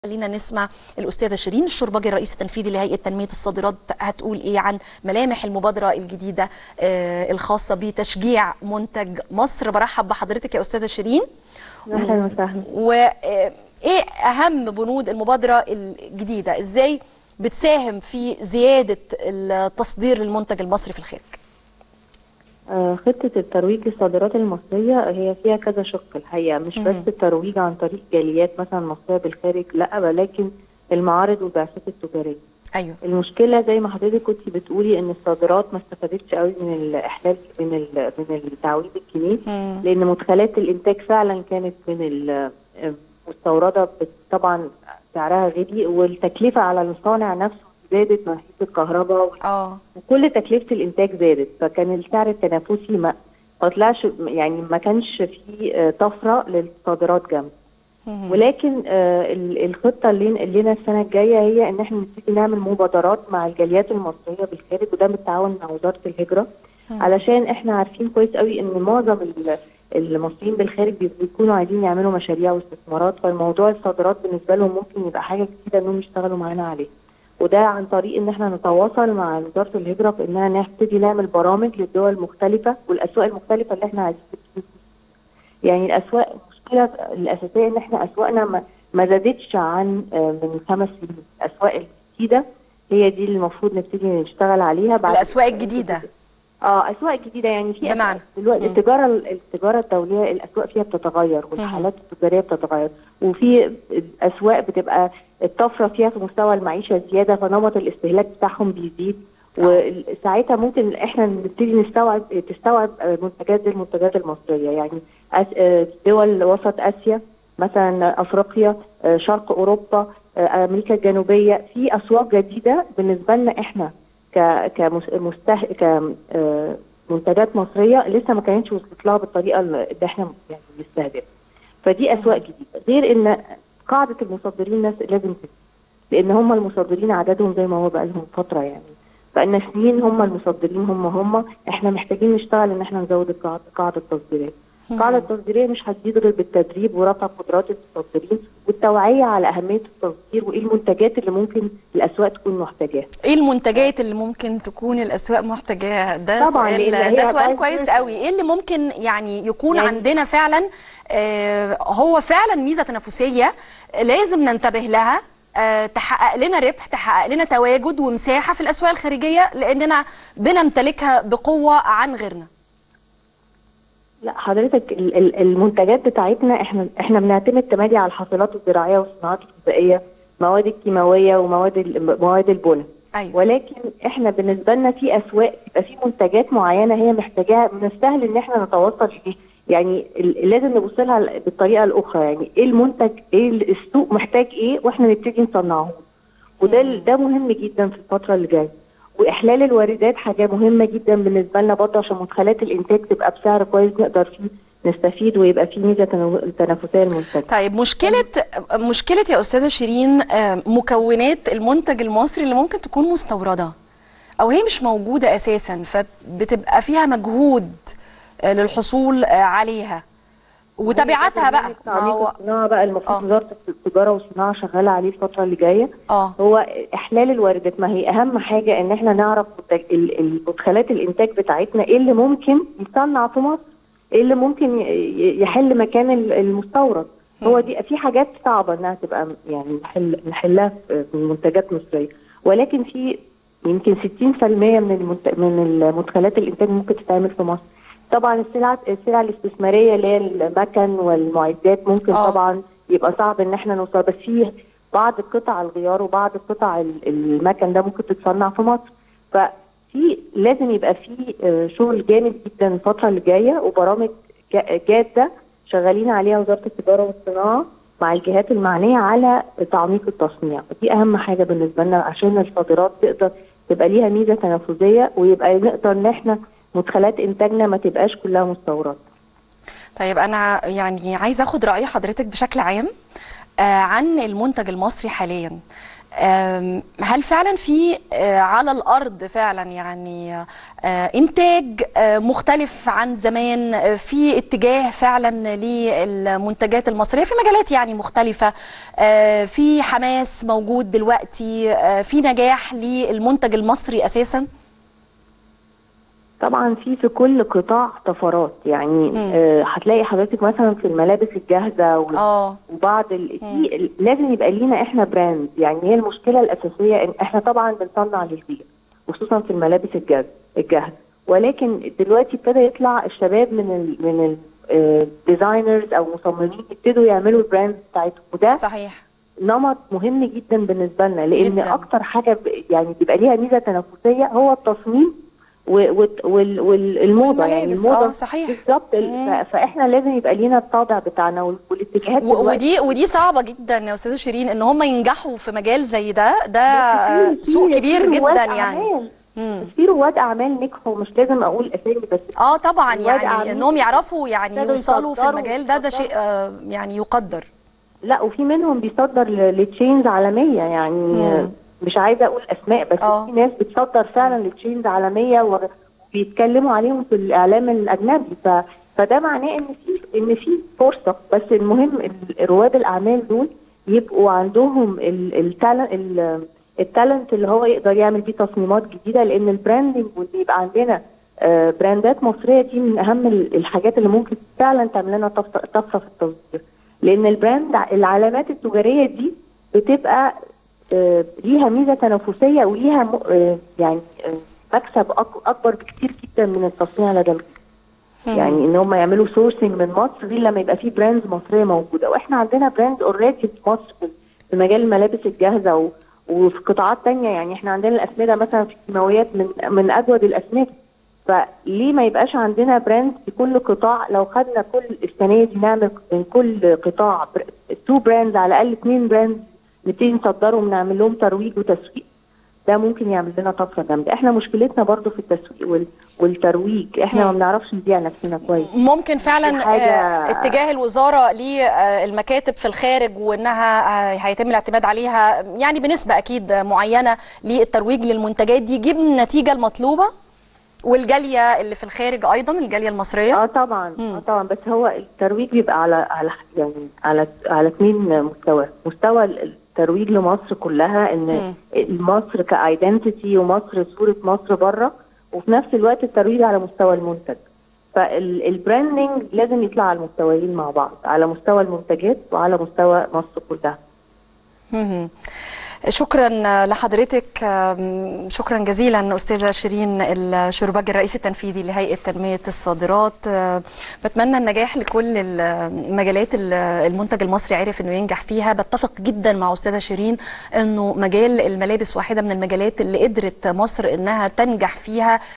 خلينا نسمع الأستاذة شيرين الشرباجي الرئيس التنفيذي لهيئة تنمية الصادرات هتقول إيه عن ملامح المبادرة الجديدة آه، الخاصة بتشجيع منتج مصر برحب بحضرتك يا أستاذة شيرين اهلا وسهلا وإيه أهم بنود المبادرة الجديدة إزاي بتساهم في زيادة التصدير للمنتج المصري في الخارج آه، خطة الترويج للصادرات المصرية هي فيها كذا شق الحقيقة مش مم. بس الترويج عن طريق جاليات مثلا مصرية بالخارج لا ولكن المعارض والبعثات التجارية أيوه المشكلة زي ما حضرتك كنت بتقولي ان الصادرات ما استفادتش قوي من الاحلال من ال- من التعويض الجنيه مم. لان مدخلات الانتاج فعلا كانت من ال- المستورده بت- طبعا سعرها غالي والتكلفه على المصانع نفسه زادت من حيث الكهرباء آه وكل تكلفه الانتاج زادت فكان السعر التنافسي ما ما طلعش يعني ما كانش فيه آه، طفره للصادرات جامده مم. ولكن آه، ال- الخطه اللي اللي لنا السنه الجايه هي ان احنا نبتدي نعمل مبادرات مع الجاليات المصريه بالخارج وده بالتعاون مع وزاره الهجره مم. علشان احنا عارفين كويس قوي ان معظم ال- المصريين بالخارج بي- بيكونوا عايزين يعملوا مشاريع واستثمارات فالموضوع الصادرات بالنسبه لهم ممكن يبقى حاجه جديده انهم يشتغلوا معانا عليه وده عن طريق ان احنا نتواصل مع وزاره الهجره في انها نبتدي نعمل برامج للدول المختلفه والاسواق المختلفه اللي احنا عايزين نبتدي يعني الاسواق المشكله الاساسيه ان احنا اسواقنا ما, ما زادتش عن آه، من خمس سنين الاسواق الجديده هي دي اللي المفروض نبتدي نشتغل عليها بعد الأسواق الجديدة اه اسواق جديده يعني في بمعنى؟ أسواق دلوقتي مم. التجاره التجاره الدوليه الاسواق فيها بتتغير والحالات التجاريه بتتغير وفي اسواق بتبقى الطفره فيها في مستوى المعيشه زياده فنمط الاستهلاك بتاعهم بيزيد وساعتها ممكن احنا نبتدي نستوعب تستوعب آه، منتجات زي المنتجات المصريه يعني أس- آه، دول وسط اسيا مثلا افريقيا آه، شرق اوروبا آه، امريكا الجنوبيه في اسواق جديده بالنسبه لنا احنا ك كمسته ك آه، منتجات مصريه لسه ما كانتش وصلت لها بالطريقه اللي احنا يعني بنستهدفها فدي اسواق جديده غير ان قاعده المصدرين ناس لازم تزيد لان هم المصدرين عددهم زي ما هو بقى لهم فتره يعني بقالنا سنين هم المصدرين هم هم احنا محتاجين نشتغل ان احنا نزود القاعده قاعده التصديرات القاعده التصديريه مش هتزيد غير بالتدريب ورفع قدرات المصدرين والتوعيه على اهميه التصدير وايه المنتجات اللي ممكن الاسواق تكون محتاجاها ايه المنتجات اللي ممكن تكون الاسواق محتاجاها ده طبعاً، سؤال لأن ده هي سؤال عايزة- كويس قوي ايه اللي ممكن يعني يكون يعني- عندنا فعلا آه هو فعلا ميزه تنافسيه لازم ننتبه لها آه تحقق لنا ربح تحقق لنا تواجد ومساحه في الاسواق الخارجيه لاننا بنمتلكها بقوه عن غيرنا لا حضرتك ال- ال- المنتجات بتاعتنا احنا احنا بنعتمد تمادي على الحاصلات الزراعيه والصناعات الغذائيه مواد الكيماويه ومواد ال- مواد البناء ايوه ولكن احنا بالنسبه لنا في اسواق يبقى في منتجات معينه هي محتاجاها من السهل ان احنا نتوصل اليه يعني ال- لازم نبص لها بالطريقه الاخرى يعني ايه المنتج ايه السوق محتاج ايه واحنا نبتدي نصنعه وده ال- ده مهم جدا في الفتره اللي جايه واحلال الواردات حاجه مهمه جدا بالنسبه لنا برضه عشان مدخلات الانتاج تبقى بسعر كويس نقدر فيه نستفيد ويبقى فيه ميزه تنو- تنافسيه للمنتج طيب مشكله مشكله يا استاذه شيرين آه، مكونات المنتج المصري اللي ممكن تكون مستورده او هي مش موجوده اساسا فبتبقى فيها مجهود آه، للحصول آه، عليها وتبعاتها بقى ما تعميق هو الصناعه بقى المفروض آه. وزاره التجاره والصناعه شغاله عليه الفتره اللي جايه اه هو احلال الواردات ما هي اهم حاجه ان احنا نعرف منتج- ال- المدخلات الانتاج بتاعتنا ايه اللي ممكن يصنع في مصر ايه اللي ممكن ي- ي- يحل مكان ال- المستورد هو دي في حاجات صعبه انها تبقى م- يعني نحل نحلها في في منتجات مصريه ولكن في يمكن 60% من المنت... من المدخلات الانتاج ممكن تتعمل في مصر طبعا السلع السلع الاستثماريه اللي هي المكن والمعدات ممكن آه. طبعا يبقى صعب ان احنا نوصل بس في بعض قطع الغيار وبعض قطع ال- المكن ده ممكن تتصنع في مصر ففي لازم يبقى في آه، شغل جامد جدا الفتره اللي جايه وبرامج جا- جاده شغالين عليها وزاره التجاره والصناعه مع الجهات المعنيه على تعميق التصنيع دي اهم حاجه بالنسبه لنا عشان الصادرات تقدر تبقى ليها ميزه تنافسيه ويبقى نقدر ان احنا مدخلات انتاجنا ما تبقاش كلها مستورده طيب انا يعني عايزه اخد راي حضرتك بشكل عام آه، عن المنتج المصري حاليا أم، هل فعلا في آه، على الارض فعلا يعني آه، انتاج آه، مختلف عن زمان آه، في اتجاه فعلا للمنتجات المصريه في مجالات يعني مختلفه آه، في حماس موجود دلوقتي آه، في نجاح للمنتج المصري اساسا طبعا في في كل قطاع طفرات يعني آه هتلاقي حضرتك مثلا في الملابس الجاهزه وال- اه وبعض ال... في لازم يبقى لينا احنا براند يعني هي المشكله الاساسيه ان احنا طبعا بنصنع للبيع خصوصا في الملابس الجاهزه الجاهزه ولكن دلوقتي ابتدى يطلع الشباب من ال من الديزاينرز او مصممين يبتدوا يعملوا البراند بتاعتهم وده صحيح نمط مهم جدا بالنسبه لنا لان جداً. اكتر حاجه ب... يعني بيبقى ليها ميزه تنافسيه هو التصميم والموضه يعني الملابس، الموضه آه، صحيح. بالظبط ال- ف- فاحنا لازم يبقى لينا الطابع بتاعنا وال- والاتجاهات و- دلوقتي. ودي ودي صعبه جدا يا استاذه شيرين ان هم ينجحوا في مجال زي ده ده في- في- سوق في كبير رواد جدا يعني أعمال. مم. في رواد اعمال نجحوا مش لازم اقول اسامي بس اه طبعا رواد يعني أعمال انهم يعرفوا يعني ابتدوا يوصلوا في يصدروا المجال ده ده ويصدروا. شيء آه يعني يقدر لا وفي منهم بيصدر ل- لتشينز عالميه يعني مم. مش عايزه اقول اسماء بس آه. في ناس بتصدر فعلا لتشينز عالميه وبيتكلموا عليهم في الاعلام الاجنبي ف فده معناه ان في ان في فرصه بس المهم ال- رواد الاعمال دول يبقوا عندهم التالنت التالنت اللي هو يقدر يعمل بيه تصميمات جديده لان البراندنج وان يبقى عندنا آه، براندات مصريه دي من اهم ال- الحاجات اللي ممكن فعلا تعمل لنا طفره طفرة في التصدير لان البراند العلامات التجاريه دي بتبقى آه، ليها ميزه تنافسيه وليها م- آه، يعني آه، مكسب أك- اكبر بكتير جدا من التصنيع لدى الغير. يعني ان هم يعملوا سورسنج من مصر غير لما يبقى في براندز مصريه موجوده واحنا عندنا براند اوريدي في مصر في- في مجال الملابس الجاهزه و... وفي قطاعات تانية يعني احنا عندنا الاسمده مثلا في الكيماويات من من اجود الاسمده فليه ما يبقاش عندنا براند في كل قطاع لو خدنا كل السنه دي نعمل من كل قطاع تو براند على الاقل اثنين براند نبتدي نصدرهم نعمل لهم ترويج وتسويق ده ممكن يعمل لنا طفره جامده احنا مشكلتنا برضو في التسويق وال... والترويج احنا ما بنعرفش نبيع نفسنا كويس ممكن فعلا دي حاجة- آه، اتجاه الوزاره للمكاتب في الخارج وانها آه، هيتم الاعتماد عليها يعني بنسبه اكيد معينه للترويج للمنتجات دي يجيب النتيجه المطلوبه والجاليه اللي في الخارج ايضا الجاليه المصريه اه طبعا مم. اه طبعا بس هو الترويج بيبقى على على يعني على على اثنين مستوى مستوى الترويج لمصر كلها ان مصر كايدنتيتي ومصر صوره مصر بره وفي نفس الوقت الترويج على مستوى المنتج فالبراندنج لازم يطلع على المستويين مع بعض على مستوى المنتجات وعلى مستوى مصر كلها مهم. شكرا لحضرتك آم، شكرا جزيلا استاذه شيرين الشرباج الرئيس التنفيذي لهيئه تنميه الصادرات آه، بتمنى النجاح لكل المجالات اللي المنتج المصري عرف انه ينجح فيها بتفق جدا مع استاذه شيرين انه مجال الملابس واحده من المجالات اللي قدرت مصر انها تنجح فيها